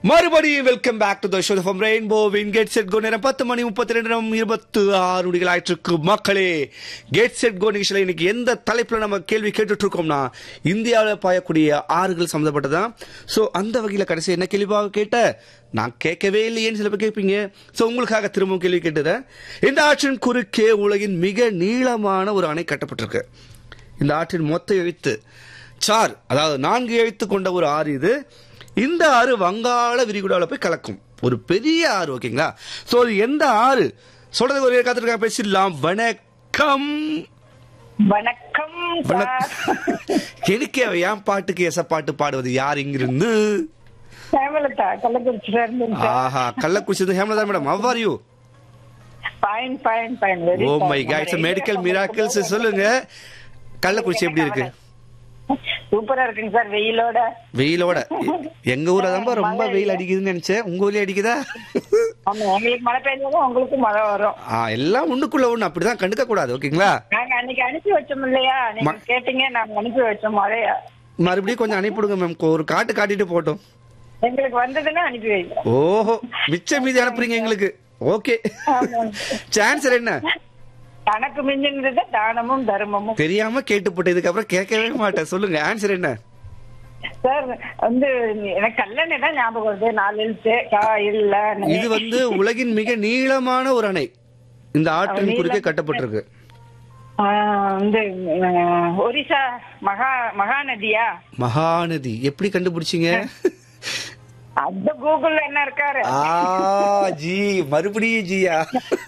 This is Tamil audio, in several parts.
மறுபடியும் welcome back to the show from rainbow win get set go நேரம் பத்து மணி முப்பத்தி ரெண்டு நிமிடம் இருபத்து ஆறு நொடிகள் ஆயிட்டிருக்கு மக்களே கேட் செட் கோ நிகழ்ச்சியில் இன்னைக்கு எந்த தலைப்புல நம்ம கேள்வி கேட்டுட்டு இருக்கோம்னா இந்தியாவில் பாயக்கூடிய ஆறுகள் சம்மந்தப்பட்டதான் ஸோ அந்த வகையில் கடைசி என்ன கேள்வியாக கேட்ட நான் கேட்கவே இல்லையேன்னு சில பேர் கேட்பீங்க ஸோ உங்களுக்காக திரும்பவும் கேள்வி கேட்டுறேன் இந்த ஆற்றின் குறுக்கே உலகின் மிக நீளமான ஒரு அணை கட்டப்பட்டிருக்கு இந்த ஆற்றின் மொத்த எழுத்து சார் அதாவது நான்கு எழுத்து கொண்ட ஒரு ஆறு இது இந்த ஆறு வங்காள விரிகுடாவில் போய் கலக்கும் ஒரு பெரிய ஆறு ஓகேங்களா ஸோ அது எந்த ஆறு சொல்றதுக்கு ஒரு காத்திருக்கா பேசிடலாம் வணக்கம் வணக்கம் சார் வணக்கம் எனக்கு என் பாட்டுக்கு எச பாட்டு பாடுவது யார் இங்கிருந்து ஹேமலதா கள்ளக்குறிச்சியில இருந்து ஆஹா Kallakurichi Hemalatha madam how are you fine fine fine very oh my guys medical miracles சொல்லுங்க கள்ளக்குறிச்சி எப்படி இருக்கு சூப்பரா இருக்குங்க சார் வெயிலோட வெயிலோட எங்க ஊர்ல தான் ரொம்ப வெயில் அடிக்குதுன்னு நினைச்சேன் உங்க ஊர்லயே அடிக்குதா ஆமா எங்களுக்கு மழை பெய்ஞ்சாலும் உங்களுக்கு மழை வரும் ஆ, எல்லாம் ஒண்ணுக்குள்ள ஒண்ணு அப்படிதான் கண்டுக்க கூடாது ஓகேங்களா நாங்க அன்னைக்கு அனுப்பி வச்சோம் இல்லையா நீங்க ம- கேட்டீங்க நாங்க அனுப்பி வச்சோம் மழையா மறுபடியும் கொஞ்சம் அனுப்பிவிடுங்க மேம் ஒரு காட்டு காட்டிட்டு போட்டோம் எங்களுக்கு வந்ததுன்னா அனுப்பி வைக்கிறோம் ஓஹோ மிச்சம் மீதி அனுப்புறீங்க எங்களுக்கு ஓகே ஆமாங்க. சான்சர் என்ன தனக்கு மிஞ்சினது தானமும் தர்மமும் தெரியாம கேட்டு போட்டு இதுக்கப்புறம் கேட்கவே மாட்டேன் சொல்லுங்க ஆன்சர் என்ன சார் வந்து எனக்கு கல்லணை தான் ஞாபகம் வருது நாலு எழுத்து கா இல்ல இது வந்து உலகின் மிக நீளமான ஒரு அணை இந்த ஆற்றின் குறுக்கே கட்டப்பட்டிருக்கு ஆ, வந்து ஆ, ஒரிசா மகா மகாநதியா மகாநதி எப்படி கண்டுபிடிச்சீங்க அந்த கூகுள்ல என்ன இருக்காரு ஆ ஜி மறுபடியும் ஜியா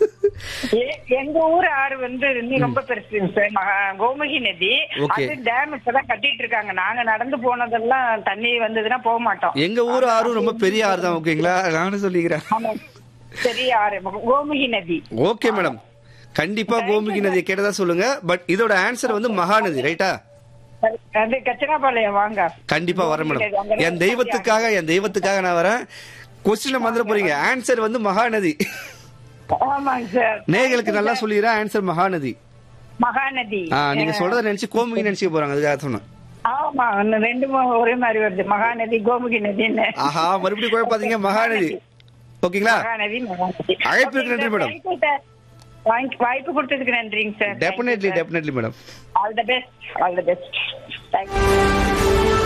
எ- எங்க ஊர் ஆறு வந்து இன்னும் ரொம்ப பெருசு சார் மகா- கோமுகி நதி Okay. அது டேம் இப்பதான் கட்டிட்டு இருக்காங்க நாங்க நடந்து போனதெல்லாம் தண்ணி வந்ததுன்னா போக மாட்டோம் எங்க ஊர் ஆறும் ரொம்ப பெரிய ஆறு தான் ஓகேங்களா நானும் சொல்லிக்கிறேன் ஆமா. பெரிய ஆறு கோமுகி நதி ஓகே மேடம் கண்டிப்பா கோமுகி நதியை கேட்டதா சொல்லுங்க பட் இதோட ஆன்சர் வந்து மகாநதி ரைட்டா அது கச்சனாபாளையம் வாங்க கண்டிப்பா வரேன் மேடம் என் தெய்வத்துக்காக என் தெய்வத்துக்காக நான் வரேன் கொஸ்டின் வந்துட போறீங்க ஆன்சர் வந்து மகாநதி ஆமாங்க சார் நேயர்களுக்கு நல்லா சொல்லிடுறேன் ஆன்சர் மகாநதி மகாநதி ஆ நீங்க சொல்றத நினைச்சு கோமுகி நினைச்சு போறாங்க அதுக்காக சொன்னேன் ஆமா இன்னும் ரெண்டுமே ஒரே மாதிரி வருது மகாநதி கோமுகி நதின்னு ஆஹா மறுபடியும் குழப்பாதீங்க மகாநதி ஓகேங்களா மகாநதி மகாநதி அழைப்பிற்கு நன்றி, மேடம். வாய்ப்பு வாய்ப்பு கொடுத்ததுக்கு நன்றிங்க sir definitely definitely madam all the best all the best thank you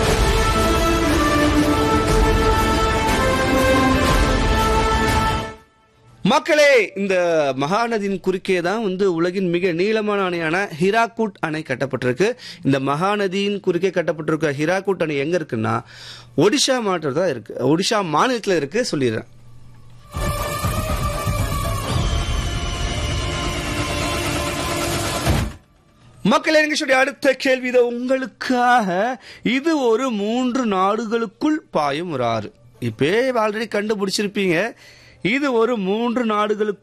மக்களே இந்த மகாநதியின் குறுக்கே தான் வந்து உலகின் மிக நீளமான அணையான ஹிராகுட் அணை கட்டப்பட்டிருக்கு இந்த மகாநதியின் குறுக்கே கட்டப்பட்டிருக்க ஹிராகுட் அணை எங்க இருக்குன்னா ஒடிஷா மாவட்டத்தில் தான் இருக்கு ஒடிஷா மாநிலத்தில் இருக்கு சொல்லிடுறேன் மக்களே நிகழ்ச்சியுடைய அடுத்த கேள்வி இது உங்களுக்காக இது ஒரு மூன்று நாடுகளுக்குள் பாயும் ஒரு ஆறு இப்பே ஆல்ரெடி கண்டுபிடிச்சிருப்பீங்க இது ஒரு மூன்று நாடுகளுக்கு